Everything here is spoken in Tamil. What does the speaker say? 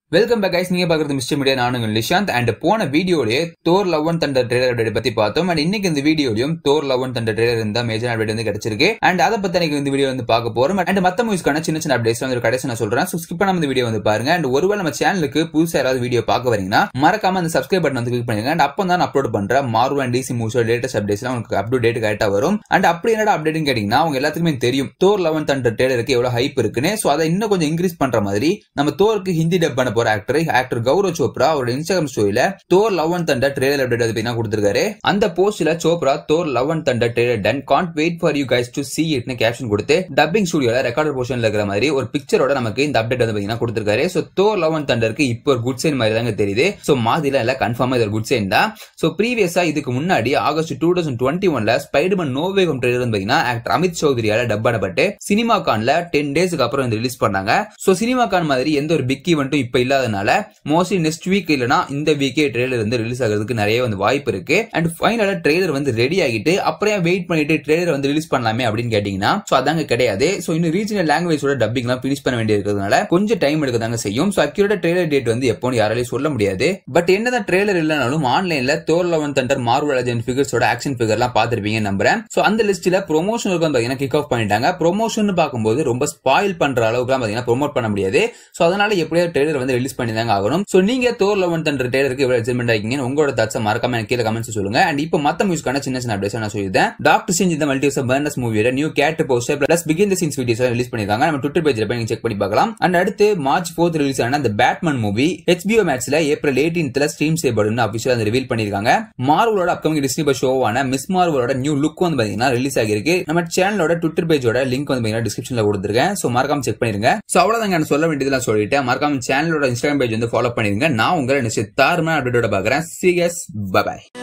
வெல்கம் பேக் கைஸ் நீங்க பாக்குறது மிஸ்டர் மீடியா நானுங்க நிஷாந்த் அண்ட் போன வீடியோலயே Thor Love and Thunder trailer update பத்தி பார்த்தோம் அண்ட் இன்னைக்கு இந்த வீடியோலயும் Thor Love and Thunder trailer இருந்தா மேஜர் அப்டேட் வந்து கிடைச்சிருக்கு அண்ட் அதை பத்தி எனக்கு இந்த வீடியோ வந்து பார்க்க போறோம் அண்ட் மத்த மூவிஸ்க்கான சின்ன சின்ன அப்டேட்ஸ் வந்து கடைசி நான் சொல்றேன் ஸோ ஸ்கிப் பண்ணாம இந்த வீடியோ வந்து பாருங்க அண்ட் ஒருவேளை நம்ம சேனலுக்கு புதுசா யாராவது வீடியோ பார்க்க வரீங்கன்னா மறக்காம அந்த சப்ஸ்கிரைப் பட்டன் வந்து கிளிக் பண்ணுங்க அண்ட் அப்போ தான் அப்லோட் பண்ற மார்வல் அண்ட் டிசி மூவிஸோட லேட்டஸ்ட் அப்டேட்ஸ் உங்களுக்கு அப் டு டேட் கரெக்டா வரும் அண்ட் அப்படி என்னடா அப்டேட்னு கேட்டீங்கன்னா அவங்க எல்லாத்துக்குமே தெரியும் தோர் லெவன் தண்டர் ட்ரெய்லருக்கு எவ்வளவு ஹைப் இருக்குன்னு ஸோ அதை இன்னும் கொஞ்சம் இன்க்ரீஸ் பண்ற மாதிரி நம்ம தோருக்கு ஹிந்தி டப் பண்ண போற ஆக்டர் ஆக்டர் கௌரவ் சோப்ரா அவரோட இன்ஸ்டாகிராம் ஸ்டோரியில Thor Love and Thunder trailer update அது பத்தி கொடுத்திருக்காரு அந்த போஸ்ட்ல Chopra Thor Love and Thunder trailer done can't wait for you guys to see இட்னு கேப்ஷன் கொடுத்து டப்பிங் ஸ்டுடியோல ரெக்கார்டர் போர்ஷன்ல இருக்கிற மாதிரி ஒரு பிக்சரோட நமக்கு இந்த அப்டேட் வந்து பாத்தீங்கன்னா கொடுத்திருக்காரு சோ தோர் லவ் அண்ட் தண்டருக்கு இப்போ ஒரு குட் சைன் மாதிரி தாங்க தெரியுது சோ மாதிரிலாம் இல்ல கன்ஃபார்மா இது ஒரு குட் சைன் தான் சோ ப்ரீவியஸா இதுக்கு முன்னாடி ஆகஸ்ட் டூ தௌசண்ட் டுவெண்ட்டி ஒன்ல ஸ்பைடர்மேன் நோவே ஹோம் ட்ரெய்லர் வந்து பாத்தீங்கன்னா ஆக்டர் அமித் சௌத்ரியால டப் பண்ணப்பட்டு சினிமா கான்ல டென் டேஸ்க்கு அப்புறம் வந்து ரிலீஸ் பண்ணாங்க சோ சினிமா கான் மாதிரி எந்த ஒரு பிக் ஈவெண்ட்டும் இப்ப இல்லாதனால மோஸ்ட்லி நெக்ஸ்ட் வீக் இல்லனா இந்த வீக்கே ட்ரெய்லர் வந்து ரிலீஸ் ஆகிறதுக்கு நிறைய வந்து வாய்ப்பு இருக்கு அண்ட் ஃபைனலா ட்ரெய்லர் வந்து ரெடி ஆகிட்டு அப்புறம் வெயிட் பண்ணிட்டு ட்ரெய்லர் வந்து ரிலீஸ் பண்ணலாமே அப்படின்னு கேட்டீங்கன்னா சோ அதாங்க கிடையாது சோ இன்னும் ரீஜனல் லாங்குவேஜோட டப்பிங் எல்லாம் பினிஷ் பண்ண வேண்டிய இருக்கிறதுனால கொஞ்சம் டைம் எடுக்க தாங்க செய்யும் சோ அக்யூரேட்டா ட்ரெய்லர் டேட் வந்து எப்போன்னு யாராலையும் சொல்ல முடியாது பட் என்னதான் ட்ரெய்லர் இல்லைனாலும் ஆன்லைன்ல தோர் லெவன் தண்டர் மார்வல் அஜென்ட் ஃபிகர்ஸோட ஆக்ஷன் ஃபிகர் எல்லாம் பாத்திருப்பீங்க நம்புறேன் சோ அந்த லிஸ்ட்ல ப்ரொமோஷன் வந்து பாத்தீங்கன்னா கிக் ஆஃப் பண்ணிட்டாங்க ப்ரொமோஷன் பார்க்கும்போது ரொம்ப ஸ்பாயில் பண்ற அளவுக்கு பாத்தீங்கன்னா ப்ரொமோட் பண்ண முடியாது சோ அதனால எப்படியாவது ட்ரெய்லர் வந்து ரிலீஸ் பண்ணி தாங்க ஆகணும் சோ நீங்க தோர் லெவன் தண்டர் ட்ரெய்லருக்கு எவ்வளவு எக்ஸைட்மெண்ட் ஆகிங்க உங்களோட தாட்ஸை மறக்காம எனக்கு கீழே கமெண்ட்ஸ் சொல்லுங்க அண்ட் இப்போ மத்த மூவிஸ்க்கான சின்ன சின்ன அப்டேட்ஸ் நான் சொல்லியிருந்தேன் டாக்டர் சிஞ்ச் இந்த மல்டிவர்ஸ் பர்னஸ் மூவியோட நியூ கேட் போஸ்டர் பிளஸ் பிகின் த சீன்ஸ் வீடியோஸ் ரிலீஸ் பண்ணிருக்காங்க நம்ம ட்விட்டர் பேஜ்ல போய் நீங்க செக் பண்ணி பார்க்கலாம் அண்ட் அடுத்து மார்ச் ஃபோர்த் ரிலீஸ் ஆன அந்த பேட்மேன் மூவி ஹெச்பிஓ மேட்ச்ல ஏப்ரல் எயிட்டீன்த்ல ஸ்ட்ரீம் செய்யப்படும் அபிஷியல் அந்த ரிவீல் பண்ணிருக்காங்க மார்வலோட அப்கமிங் டிஸ்னி பஸ் ஷோவான மிஸ் மார்வலோட நியூ லுக் வந்து பாத்தீங்கன்னா ரிலீஸ் ஆகிருக்கு நம்ம சேனலோட ட்விட்டர் பேஜோட லிங்க் வந்து பாத்தீங்கன்னா டிஸ்கிரிப்ஷன்ல கொடுத்துருக்கேன் சோ மறக்காம செக் பண்ணிருங்க சோ அவ்வளவுதாங்க நான் சொல்ல வேண்டியதெல்லாம் சொல்லிட்டேன் மறக்காம சேனலோட இன்ஸ்டாகிராம் பேஜ் வந்து ஃபாலோ பண்ணிருங்க நான் உங்களை நிச்சயம் தாறுமான அப்டேட்டோட பாக்குறேன் சிஎஸ் பபாய்